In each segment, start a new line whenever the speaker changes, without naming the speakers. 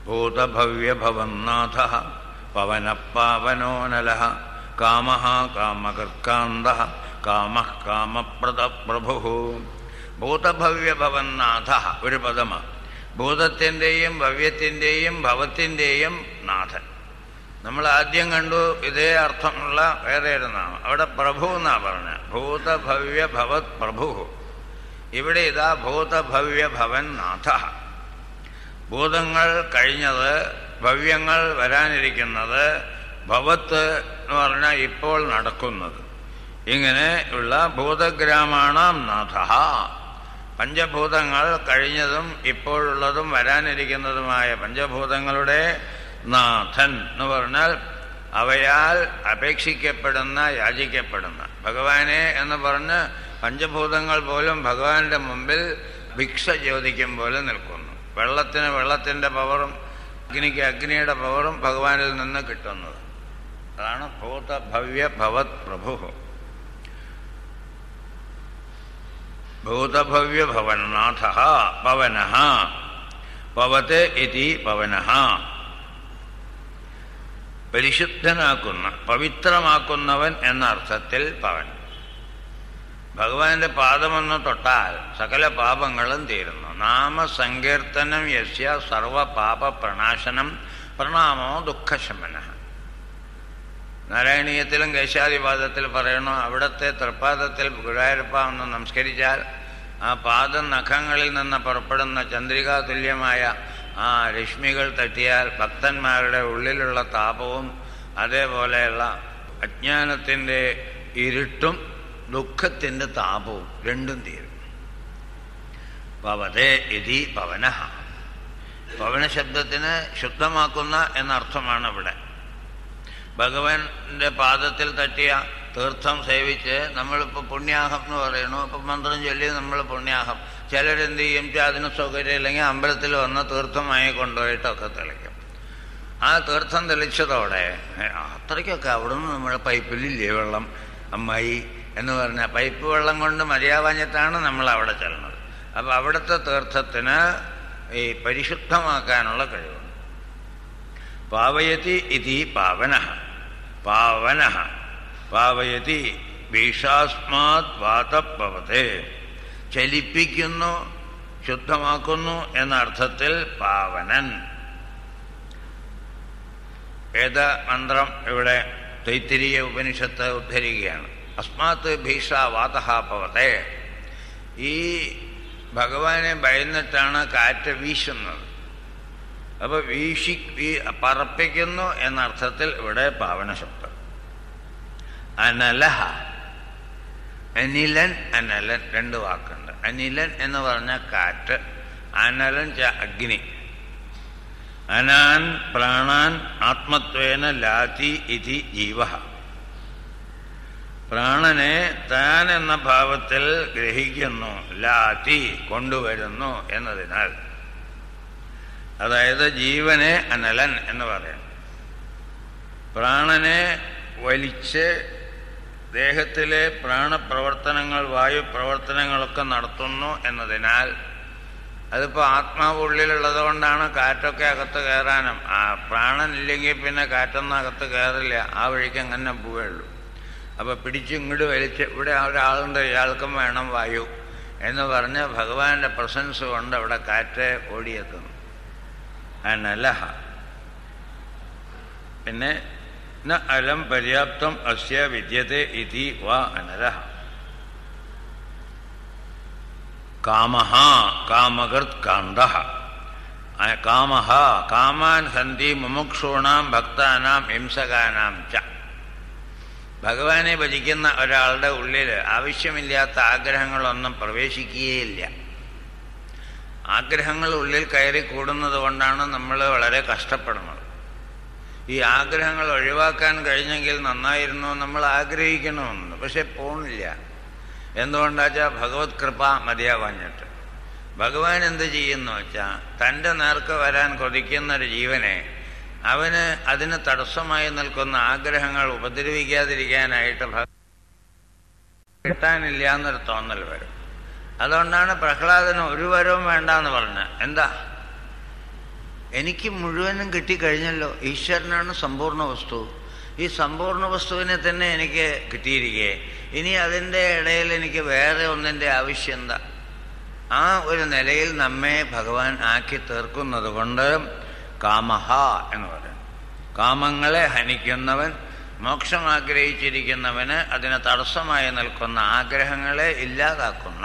ഭൂതഭവ്യഭവന്നാഥ പവനപ്പാവനോനല കാമ കാമകർക്കാന്ത കാമ കാമപ്രദ പ്രഭു ഭൂതഭവ്യഭവന്നാഥ ഒരു പദമാണ് ഭൂതത്തിൻ്റെയും ഭവ്യത്തിൻ്റെയും ഭവത്തിൻ്റെയും നാഥൻ നമ്മൾ ആദ്യം കണ്ടു ഇതേ അർത്ഥമുള്ള വേറെ ഒരു നാമം അവിടെ പ്രഭു എന്നാ പറഞ്ഞ ഭൂതഭവ്യ ഭവത് പ്രഭു ഇവിടെ ഇതാ ഭൂതഭവ്യ ഭവൻ നാഥ ഭൂതങ്ങൾ കഴിഞ്ഞത് ഭവ്യങ്ങൾ വരാനിരിക്കുന്നത് ഭവത്ത് എന്ന് പറഞ്ഞാൽ ഇപ്പോൾ നടക്കുന്നത് ഇങ്ങനെ ഉള്ള ഭൂതഗ്രാമാണാം നാഥ പഞ്ചഭൂതങ്ങൾ കഴിഞ്ഞതും ഇപ്പോഴുള്ളതും വരാനിരിക്കുന്നതുമായ പഞ്ചഭൂതങ്ങളുടെ നാഥൻ എന്ന് പറഞ്ഞാൽ അവയാൽ അപേക്ഷിക്കപ്പെടുന്ന യാചിക്കപ്പെടുന്ന ഭഗവാനെ എന്ന് പറഞ്ഞ് പഞ്ചഭൂതങ്ങൾ പോലും ഭഗവാന്റെ മുമ്പിൽ ഭിക്ഷ ചോദിക്കും പോലെ നിൽക്കുന്നു വെള്ളത്തിന് വെള്ളത്തിന്റെ പവറും അഗ്നിക്ക് അഗ്നിയുടെ പവറും ഭഗവാനിൽ നിന്ന് കിട്ടുന്നത് അതാണ് ഭൂതഭവ്യ ഭവത് പ്രഭു ഭൂതഭവ്യ ഭവനാഥ പവന പവത് ഇതി പവന പരിശുദ്ധനാക്കുന്ന പവിത്രമാക്കുന്നവൻ എന്ന അർത്ഥത്തിൽ പവൻ ഭഗവാന്റെ പാദമൊന്ന് തൊട്ടാൽ സകല പാപങ്ങളും തീരുന്നു നാമസങ്കീർത്തനം യസ്യ സർവ പാപ പ്രണാശനം പ്രണാമോ ദുഃഖശമന നാരായണീയത്തിലും കേശാദിപാദത്തിൽ പറയണു അവിടുത്തെ തൃപ്പാദത്തിൽ ഗുരുവായൂരപ്പ ഒന്ന് നമസ്കരിച്ചാൽ ആ പാദം നഖങ്ങളിൽ നിന്ന് പുറപ്പെടുന്ന ചന്ദ്രികാ തുല്യമായ ആ രശ്മികൾ തട്ടിയാൽ ഭക്തന്മാരുടെ ഉള്ളിലുള്ള താപവും അതേപോലെയുള്ള അജ്ഞാനത്തിൻ്റെ ഇരുട്ടും ദുഃഖത്തിൻ്റെ താപവും രണ്ടും തീരും പവതേ ഇതി പവന പവന ശബ്ദത്തിന് ശുദ്ധമാക്കുന്ന എന്നർത്ഥമാണ് ഇവിടെ ഭഗവാന്റെ പാദത്തിൽ തട്ടിയ തീർത്ഥം സേവിച്ച് നമ്മളിപ്പോൾ പുണ്യാഹം എന്ന് പറയണു അപ്പം മന്ത്രം ചൊല്ലി നമ്മൾ പുണ്യാഹം ചിലരെന്ത് ചെയ്യും അതിന് സൗകര്യം ഇല്ലെങ്കിൽ അമ്പലത്തിൽ വന്ന് തീർത്ഥമായി കൊണ്ടുപോയിട്ടൊക്കെ തെളിക്കും ആ തീർത്ഥം തെളിച്ചതോടെ അത്രയ്ക്കൊക്കെ അവിടുന്ന് നമ്മുടെ പൈപ്പിലില്ലേ വെള്ളം അമ്മായി എന്ന് പറഞ്ഞാൽ പൈപ്പ് വെള്ളം കൊണ്ട് മതിയാവാഞ്ഞിട്ടാണ് നമ്മൾ അവിടെ ചെല്ലുന്നത് അപ്പം അവിടുത്തെ തീർത്ഥത്തിന് ഈ പരിശുദ്ധമാക്കാനുള്ള കഴിവുണ്ട് പാവയതി ഇതി പാവന പാവന പാവയതി ഭീഷാസ്മാത് വാതപ്പവത്തെ ചലിപ്പിക്കുന്നു ശുദ്ധമാക്കുന്നു എന്ന അർത്ഥത്തിൽ പാവനൻ വേദ മന്ത്രം ഇവിടെ തൈത്തിരീയ ഉപനിഷത്ത് ഉദ്ധരിക്കുകയാണ് അസ്മാത്ത് ഭീഷ വാതഹ പവത്തെ ഈ ഭഗവാനെ ഭയന്നിട്ടാണ് കാറ്റ് വീശുന്നത് അപ്പൊ വീശി പറപ്പിക്കുന്നു എന്നർത്ഥത്തിൽ ഇവിടെ പാവന ശബ്ദം അനലഹ അനിലൻ അനലൻ രണ്ട് വാക്കുണ്ട് അനിലൻ എന്ന് പറഞ്ഞ കാറ്റ് അനലൻ ച അഗ്നി അനാൻ പ്രാണാൻ ആത്മത്വേന ലാതി ഇതി ജീവ പ്രാണനെ താൻ എന്ന ഭാവത്തിൽ ഗ്രഹിക്കുന്നു ലാതി കൊണ്ടുവരുന്നു എന്നതിനാൽ അതായത് ജീവനെ അനലൻ എന്ന് പറയാം പ്രാണനെ വലിച്ച് ദേഹത്തിലെ പ്രാണപ്രവർത്തനങ്ങൾ വായുപ്രവർത്തനങ്ങളൊക്കെ നടത്തുന്നു എന്നതിനാൽ അതിപ്പോൾ ആത്മാവ് ഉള്ളിലുള്ളത് കൊണ്ടാണ് കാറ്റൊക്കെ അകത്ത് കയറാനും ആ പ്രാണനില്ലെങ്കിൽ പിന്നെ കാറ്റൊന്നും അകത്ത് കയറില്ല ആ വഴിക്ക് അങ്ങനെ പോവുകയുള്ളൂ അപ്പോൾ പിടിച്ച് ഇങ്ങോട്ട് വലിച്ച് ഇവിടെ ഒരാളുണ്ട് ഇയാൾക്കും വേണം വായു എന്ന് പറഞ്ഞ് ഭഗവാന്റെ പ്രസൻസ് കൊണ്ട് അവിടെ കാറ്റ് ഓടിയെത്തുന്നു അനലഹ പിന്നെ ന അലം പര്യാപ്തം അസ്യ വിദ്യത്തെ ഇതി വാ അനലഹ കാമ കാമകൃത് കാന്ത കാമ കാമാൻ സന്ധി മുമുക്ഷൂണാം ഭക്താനാം ഹിംസകാനാം ച ഭഗവാനെ ഭജിക്കുന്ന ഒരാളുടെ ഉള്ളിൽ ആവശ്യമില്ലാത്ത ആഗ്രഹങ്ങളൊന്നും പ്രവേശിക്കുകയില്ല ആഗ്രഹങ്ങൾ ഉള്ളിൽ കയറി കൂടുന്നത് കൊണ്ടാണ് നമ്മൾ വളരെ കഷ്ടപ്പെടുന്നത് ഈ ആഗ്രഹങ്ങൾ ഒഴിവാക്കാൻ കഴിഞ്ഞെങ്കിൽ നന്നായിരുന്നു നമ്മൾ ആഗ്രഹിക്കണമെന്ന് പക്ഷെ പോണില്ല എന്തുകൊണ്ടാച്ചാൽ ഭഗവത് കൃപ മതിയാവാഞ്ഞിട്ട് ഭഗവാൻ എന്ത് ചെയ്യുന്നു വെച്ചാൽ തൻ്റെ നേർക്ക് വരാൻ കൊതിക്കുന്ന ഒരു ജീവനെ അവന് അതിന് തടസ്സമായി നിൽക്കുന്ന ആഗ്രഹങ്ങൾ ഉപദ്രവിക്കാതിരിക്കാനായിട്ട് കിട്ടാനില്ല എന്നൊരു തോന്നൽ വരും അതുകൊണ്ടാണ് പ്രഹ്ലാദന് ഒരു വരവും വേണ്ട എന്ന് പറഞ്ഞത് എന്താ എനിക്ക് മുഴുവനും കിട്ടിക്കഴിഞ്ഞല്ലോ ഈശ്വരനാണ് സമ്പൂർണ്ണ വസ്തു ഈ സമ്പൂർണ്ണ വസ്തുവിനെ തന്നെ എനിക്ക് കിട്ടിയിരിക്കെ ഇനി അതിൻ്റെ ഇടയിൽ എനിക്ക് വേറെ ഒന്നിൻ്റെ ആവശ്യം എന്താ ആ ഒരു നിലയിൽ നമ്മെ ഭഗവാൻ ആക്കി തീർക്കുന്നത് കൊണ്ട് കാമഹ എന്ന് പറയും കാമങ്ങളെ ഹനിക്കുന്നവൻ മോക്ഷം ആഗ്രഹിച്ചിരിക്കുന്നവന് അതിന് തടസ്സമായി നിൽക്കുന്ന ആഗ്രഹങ്ങളെ ഇല്ലാതാക്കുന്ന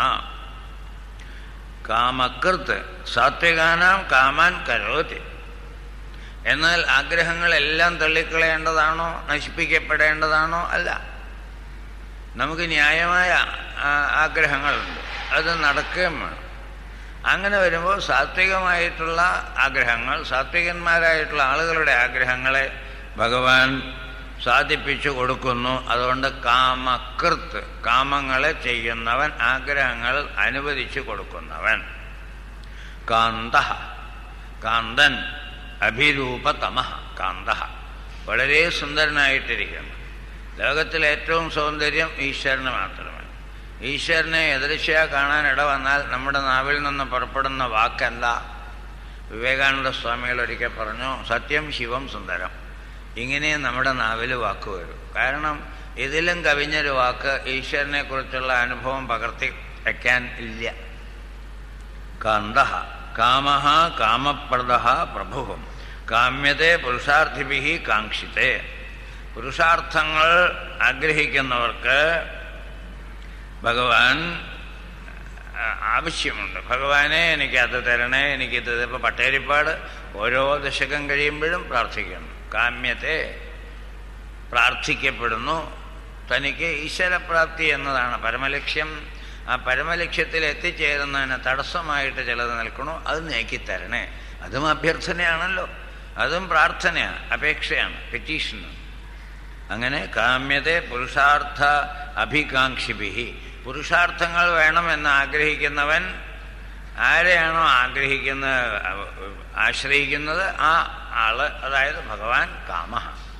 കാമകൃത്ത് സാത്വികാനാം കാമാൻ കരോതി എന്നാൽ ആഗ്രഹങ്ങളെല്ലാം തള്ളിക്കളയേണ്ടതാണോ നശിപ്പിക്കപ്പെടേണ്ടതാണോ അല്ല നമുക്ക് ന്യായമായ ആഗ്രഹങ്ങളുണ്ട് അത് നടക്കുകയും വേണം അങ്ങനെ വരുമ്പോൾ സാത്വികമായിട്ടുള്ള ആഗ്രഹങ്ങൾ സാത്വികന്മാരായിട്ടുള്ള ആളുകളുടെ ആഗ്രഹങ്ങളെ ഭഗവാൻ സാധിപ്പിച്ചു കൊടുക്കുന്നു അതുകൊണ്ട് കാമകൃത്ത് കാമങ്ങളെ ചെയ്യുന്നവൻ ആഗ്രഹങ്ങൾ അനുവദിച്ചു കൊടുക്കുന്നവൻ കാന്ത കാന്തൻ അഭിരൂപതമ കാന്ത വളരെ സുന്ദരനായിട്ടിരിക്കുന്നു ലോകത്തിലെ ഏറ്റവും സൗന്ദര്യം ഈശ്വരന് മാത്രമേ ഈശ്വരനെ എതിർച്ചയാ കാണാൻ ഇട വന്നാൽ നമ്മുടെ നാവിൽ നിന്ന് പുറപ്പെടുന്ന വാക്കല്ല വിവേകാനന്ദ സ്വാമികൾ ഒരിക്കൽ പറഞ്ഞു സത്യം ശിവം സുന്ദരം ഇങ്ങനെ നമ്മുടെ നാവിൽ വാക്ക് വരും കാരണം ഇതിലും കവിഞ്ഞൊരു വാക്ക് ഈശ്വരനെ കുറിച്ചുള്ള അനുഭവം പകർത്തി വയ്ക്കാൻ ഇല്ല കാന്ത കാമ കാമപ്രദ പ്രഭുവും കാമ്യത്തെ പുരുഷാർത്ഥിഭി കാക്ഷിത്തെ പുരുഷാർത്ഥങ്ങൾ ആഗ്രഹിക്കുന്നവർക്ക് ഭഗവാൻ ആവശ്യമുണ്ട് ഭഗവാനെ എനിക്ക് അത് തരണേ എനിക്കിത് ഇപ്പോൾ പട്ടേരിപ്പാട് ഓരോ ദശകം കഴിയുമ്പോഴും പ്രാർത്ഥിക്കുന്നു കാമ്യത്തെ പ്രാർത്ഥിക്കപ്പെടുന്നു തനിക്ക് ഈശ്വരപ്രാപ്തി എന്നതാണ് പരമലക്ഷ്യം ആ പരമലക്ഷ്യത്തിൽ എത്തിച്ചേരുന്നതിന് തടസ്സമായിട്ട് ചിലത് നിൽക്കണോ അത് നീക്കിത്തരണേ അതും അഭ്യർത്ഥനയാണല്ലോ അതും പ്രാർത്ഥനയാണ് അപേക്ഷയാണ് പെറ്റീഷന് അങ്ങനെ കാമ്യത്തെ പുരുഷാർത്ഥ അഭികാംക്ഷിഭി പുരുഷാർത്ഥങ്ങൾ വേണമെന്ന് ആഗ്രഹിക്കുന്നവൻ ആരെയാണോ ആഗ്രഹിക്കുന്ന ആശ്രയിക്കുന്നത് ആ ആള് അതായത് ഭഗവാൻ കാമ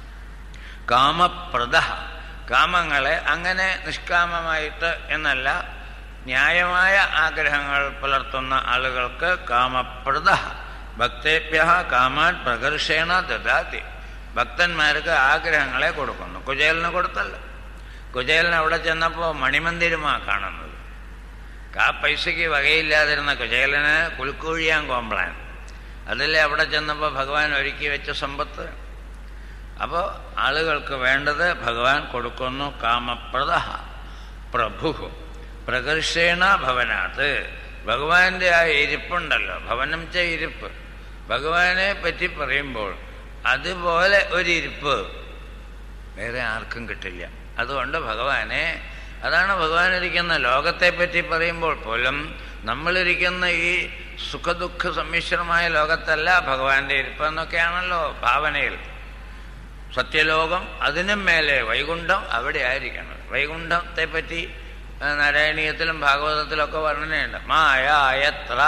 കാമപ്രദ കാമങ്ങളെ അങ്ങനെ നിഷ്കാമമായിട്ട് എന്നല്ല ന്യായമായ ആഗ്രഹങ്ങൾ പുലർത്തുന്ന ആളുകൾക്ക് കാമപ്രദ ഭക്തേഭ്യ കാമാൻ പ്രകർഷേണ ദദാതി ഭക്തന്മാർക്ക് ആഗ്രഹങ്ങളെ കൊടുക്കുന്നു കുചേലിന് കൊടുത്തല്ല കുചേലിന് അവിടെ ചെന്നപ്പോൾ മണിമന്ദിരമാ കാണുന്നത് ആ പൈസയ്ക്ക് വകയില്ലാതിരുന്ന കുചേലന് കുൽക്കൂഴിയാൻ കോമ്പ്ലാൻ അതല്ലേ അവിടെ ചെന്നപ്പോൾ ഭഗവാൻ ഒരുക്കി വെച്ച സമ്പത്ത് അപ്പോൾ ആളുകൾക്ക് വേണ്ടത് ഭഗവാൻ കൊടുക്കുന്നു കാമപ്രദ പ്രഭു പ്രകർഷേണ ഭവനാത് ഭഗവാന്റെ ആ ഇരിപ്പുണ്ടല്ലോ ഭവനം ച ഇരിപ്പ് ഭഗവാനെ പറ്റി പറയുമ്പോൾ അതുപോലെ ഒരിരിപ്പ് വേറെ ആർക്കും കിട്ടില്ല അതുകൊണ്ട് ഭഗവാനെ അതാണ് ഭഗവാൻ ഇരിക്കുന്ന ലോകത്തെ പറ്റി പറയുമ്പോൾ പോലും നമ്മളിരിക്കുന്ന ഈ സുഖദുഃഖ സമ്മിശ്രമായ ലോകത്തല്ല ഭഗവാന്റെ ഇരിപ്പ് എന്നൊക്കെയാണല്ലോ ഭാവനയിൽ സത്യലോകം അതിനും മേലെ വൈകുണ്ഠം അവിടെ ആയിരിക്കണം വൈകുണ്ഠത്തെ പറ്റി നാരായണീയത്തിലും ഭാഗവതത്തിലൊക്കെ വർണ്ണനയുണ്ട് മായ എത്ര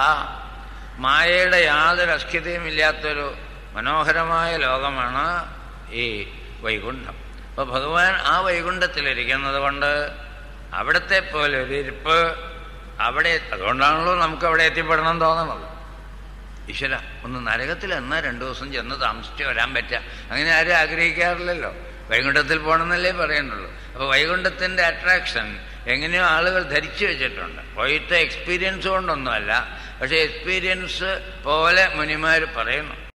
മായയുടെ യാതൊരു അസ്ഥ്യതയും ഇല്ലാത്തൊരു മനോഹരമായ ലോകമാണ് ഈ വൈകുണ്ഠം അപ്പോൾ ഭഗവാൻ ആ വൈകുണ്ഠത്തിലിരിക്കുന്നത് കൊണ്ട് അവിടത്തെ പോലെ ഒരു ഇരിപ്പ് അവിടെ അതുകൊണ്ടാണല്ലോ നമുക്ക് അവിടെ എത്തിപ്പെടണം തോന്നണത് ഈശ്വര ഒന്ന് നരകത്തിൽ എന്നാ രണ്ടു ദിവസം ചെന്ന് താമസിച്ച് വരാൻ പറ്റുക അങ്ങനെ ആരും ആഗ്രഹിക്കാറില്ലല്ലോ വൈകുണ്ഠത്തിൽ പോകണമെന്നല്ലേ പറയുന്നുള്ളൂ അപ്പോൾ വൈകുണ്ഠത്തിൻ്റെ അട്രാക്ഷൻ എങ്ങനെയോ ആളുകൾ ധരിച്ചു വെച്ചിട്ടുണ്ട് പോയിട്ട് എക്സ്പീരിയൻസ് കൊണ്ടൊന്നുമല്ല പക്ഷേ എക്സ്പീരിയൻസ് പോലെ മുനിമാർ പറയുന്നു